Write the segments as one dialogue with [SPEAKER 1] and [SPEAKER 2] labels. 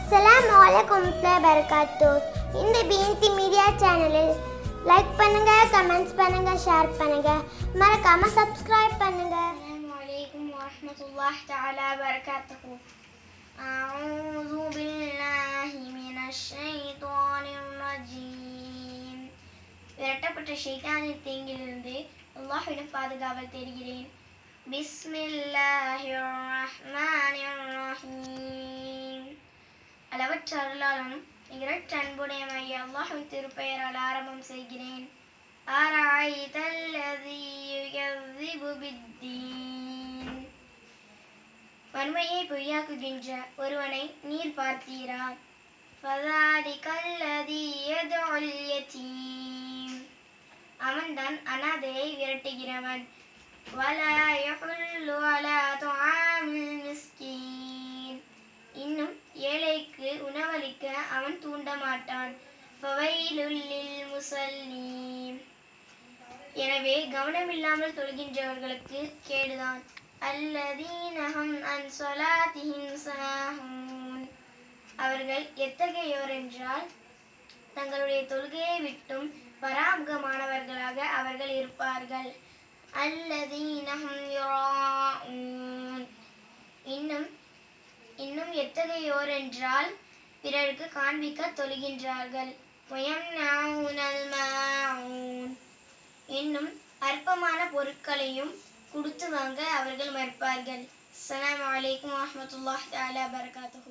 [SPEAKER 1] அஸ்ஸலாமு அலைக்கும் வரகாத்து இந்த பிஎன்டி மீடியா சேனலில் லைக் பண்ணுங்க கமெண்ட்ஸ் பண்ணுங்க ஷேர் பண்ணுங்க மறக்காம சப்ஸ்கிரைப் பண்ணுங்க அஸ்ஸலாமு அலைக்கும் வரஹ்மத்துல்லாஹி தஆலா வரகாத்துஹு أعوذ بالله من الشيطان الرجيم விரட்டப்பட்ட ஷைத்தானின் தீங்கிலிருந்து அல்லாஹ்விடம் பாதுகாவல் தேடுகிறேன் பிஸ்மில்லாஹிர் ரஹ்மானிர் ரஹீம் அளவற்ற அருளாளனும் நிகரற்ற அன்புடையமாகிய அல்லாஹ்வின் திருப்பெயரால் ஆரம்பம் செய்கிறேன் ஆராய்தல்லதி யுகذிபு பித்தீன் வன்மையை பொய்யாக்குகின்ற ஒருவனை நீர் பார்த்தீரா ஃபதாலிகல்லதி யதுல் யதீம் அவன்தான் அனாதையை விரட்டுகிறவன் வலா யஹுல்லு அலா துஆமில் மிஸ்கீன் இன்னும் ஏழைக்கு உணவளிக்க அவன் தூண்ட மாட்டான் ஃபவைலுல் லில் முஸல்லீன் எனவே கவனமில்லாமல் தொழுகின்றவர்களுக்கு கேடுதான் அல்லதீனஹம் அன் சொலாத்திஹிம் சாஹூன் அவர்கள் எத்தகையோர் என்றால் தங்களுடைய தொழுகையை விட்டும் பராமுகமானவர்களாக அவர்கள் இருப்பார்கள் அல்லதீனஹம் யுராஊன் இன்னும் இன்னும் எத்தகையோர் என்றால் பிறருக்கு காண்பிக்க தொழுகின்றார்கள் வயம்னஊனல் மாஊன் இன்னும் அற்பமான பொருட்களையும் கொடுத்து வாங்க அவர்கள் மறுப்பார்கள் அஸ்ஸலாமு அலைக்கும் வரஹ்மத்துல்லாஹி தஆலா பரகாத்துஹு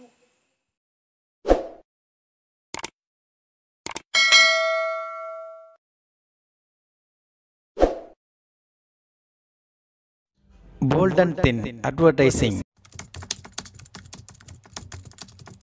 [SPEAKER 2] Bold and Thin Advertising